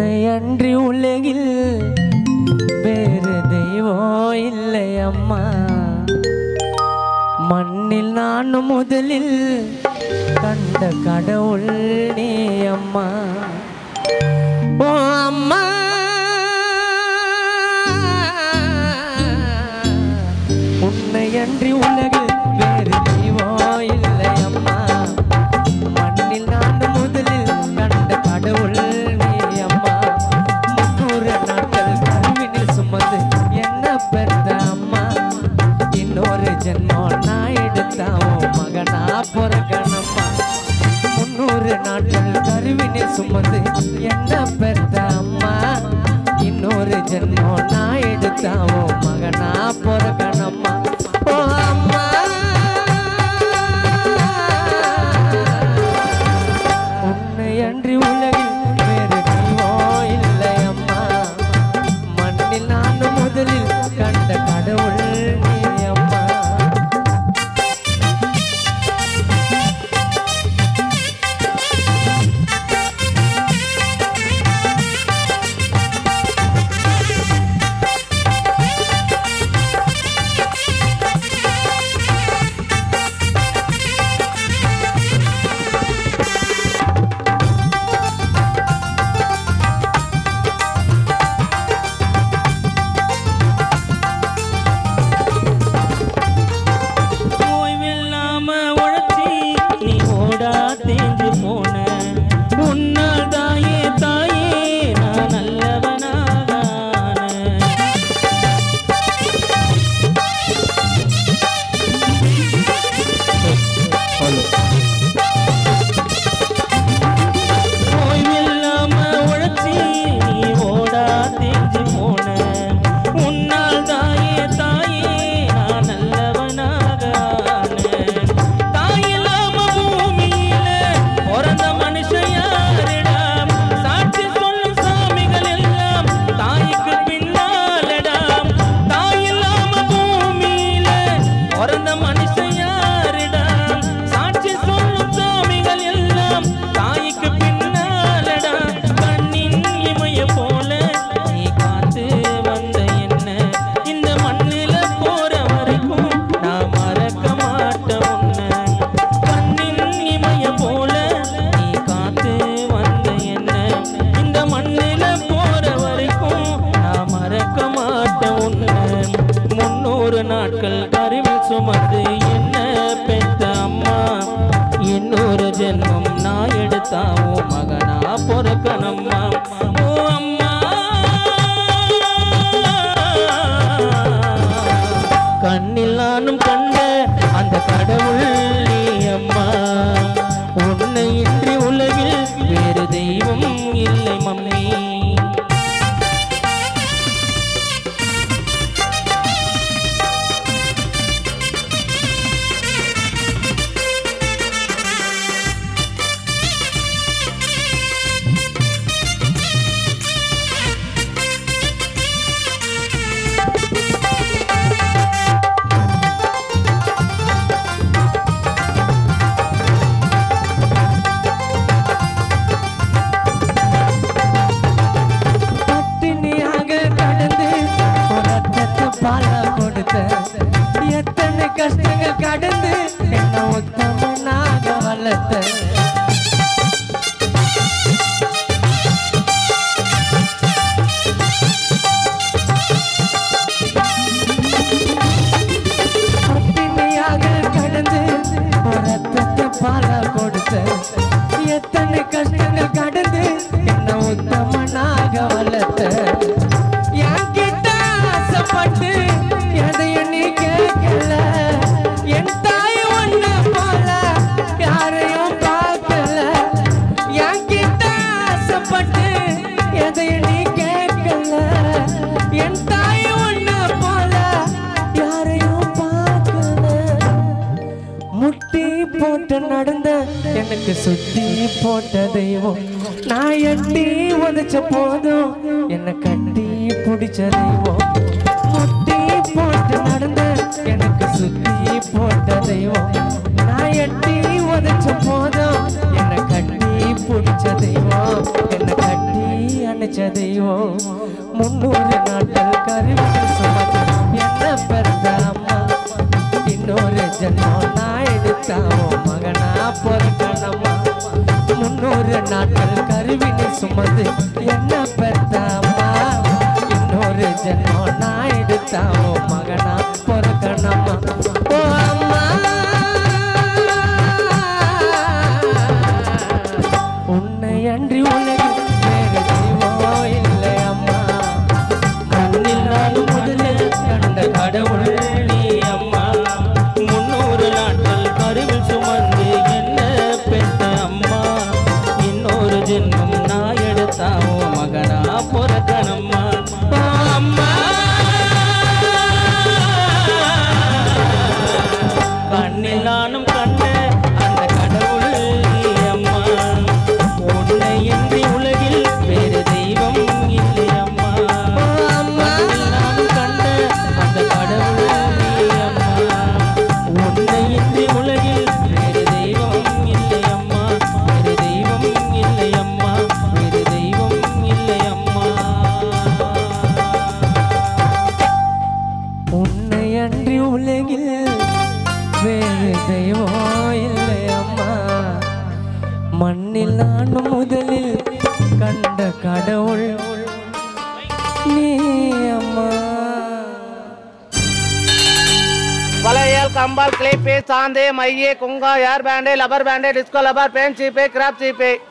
உன்னை அன்றி உலகில் வேறு தெய்வம் இல்லை அம்மா மண்ணில் நானும் முதலில் கண்ட கடவுள் நீ அம்மா ஓ அம்மா உன்னை அன்றி உலகில் வேறு தெய்வம் இல்லை அம்மா மண்ணில் நான் முதலில் கண்ட கடவுள் நீ அம்மா முன்னூறு நாட்கள் கருவினில் சுமந்து என்ன பெற்ற அம்மா இன்னொரு ஜென்மம் நான் எடுத்தாவும் மகனா பிறக்கணம்மா முன்னூறு நாட்கள் கருவினில் சுமந்து என்ன பெற்ற அம்மா இன்னொரு ஜென்மம் நான் எடுத்தாவோ மகனா பிறக்கணம்மா ஓ அம்மா உன்னை அன்றி உலகில் வேறு தெய்வம் இல்லை அம்மா மண்ணில் நான் முதலில் கண்ட கடவுள் நீ அம்மா ஓய்வில்லாம உழைச்சி நீ ஓடா தேஞ்சு போன உன்னால் தாயே தாயே நான் நல்லவனாக ஓய்வில்லாம உழைச்சி நீ ஓடா தேஞ்சு போன உன்னால் தாயே தாயே நான் நல்லவனாக ஆனேன். தாயில்லாம பூமியில பிறந்த மனுஷன் யாருடா? சாட்சி சொல்லும் சாமிகள் எல்லாம் தாய்க்கு பின்னாலடா. தாயில்லாம பூமியில பிறந்த மனுஷன் யாருடா? சாட்சி சொல்லும் சாமிகள் எல்லாம் தாய்க்கு பின்னாலடா. கண்ணின் இமைய போல நீ காத்து வந்த என்ன இந்த மண்ணில போற வரைக்கும் நான் மறக்க மாட்டேன் உன்னை. கண்ணின் இமைய போல நீ காத்து வந்த என்ன இந்த மண்ணில போற வரைக்கும் நான் மறக்க மாட்டேன் உன்னை. முன்னூறு நாட்கள் கருவில் சுமந்து என்ன பெற்ற அம்மா இன்னொரு ஜென்மம் நான் எடுத்தாவோ மகனா பொறுக்கணம்மா ஓ அம்மா கண்ணில் நானும் கண்ட அந்த கடவுள் நீ அம்மா உன்னை இன்றி உலகில் வேறு தெய்வம் இல்லை மம்மி பட்டினியாக கடந்து உனக்கு பால கொடுத்த எத்தனை கஷ்டங்கள் கடந்து என்ன உத்தமனாக வளர்த்த பட்டினியாக கடந்து உனக்கு பால கொடுத்த எத்தனை கஷ்டங்கள் கடந்து என்ன உத்தமனாக வளர்த்த என்கிட்ட ஆசைப்பட்டு எதையும் நீ கேட்கல என் தாய் ஒண்ணு போல யாரையும் பார்க்கல என்கிட்ட ஆசைப்பட்டு எதையும் நீ கேட்கல என் தாய் ஒண்ணு போல யாரையும் பார்க்கல முட்டி போட்டு நடந்த எனக்கு சுத்தி போட்ட தெய்வம் நான் எட்டி உதைச்ச போதும் என்னை கட்டி பிடிச்ச தெய்வம் முட்டி போட்டு நடந்த எனக்கு சுத்தி போட்ட தெய்வம் நான் எட்டி உதைச்ச போதும் என்னை கட்டி பிடிச்ச தெய்வம் என்னை கட்டி வச்ச தெய்வம் முன்னூறு நாட்கள் கருவிட்டு சுமந்து என்ன பெருந்த அம்மா இன்னொரு ஜென்மம் நான் எடுத்தாவோ மகனா பொறுக்கணம்மா முன்னூறு நாட்கள் கருவினி சுமந்து என்ன பெருந்த அம்மா இன்னொரு ஜென்மம் நான் எடுத்தாவோ மகனா பொறுக்கணம்மா ஓ அம்மா உன்னை அன்றி உலகில் வேறு தெய்வம் இல்லை அம்மா கண்ணில் நானும் முதலில் கண்ட கடவுள் நீ அம்மா முன்னூறு நாட்கள் கருவில் சுமந்து என்ன பெற்ற அம்மா இன்னொரு ஜென்மம் நான் எடுத்தாவோ மகனா பொறக்கணம்மா ஓ அம்மா கண்ணில் நானும் கண்ட அந்த கடவுள் நீ அம்மா உன்னை இன்றி உலகில் வேறு தெய்வம் இல்லை அம்மா கண்ணில் நானும் கண்ட அந்த கடவுள் நீ அம்மா உன்னை இன்றி உலகில் வேறு தெய்வம் இல்லை அம்மா வேறு தெய்வம் இல்லை அம்மா வேறு தெய்வம் இல்லை அம்மா உன்னை அன்றி உலகில் வேறு தெய்வம் இல்லை அம்மா மண்ணில் நானும் முதலில் கண்ட கடவுள் நீ அம்மா வளையல் கம்பால் கிளிப்பு சாந்து மைய குங்கா air band rubber band disco rubber பேன் சீப்பு கிராப் சீப்பு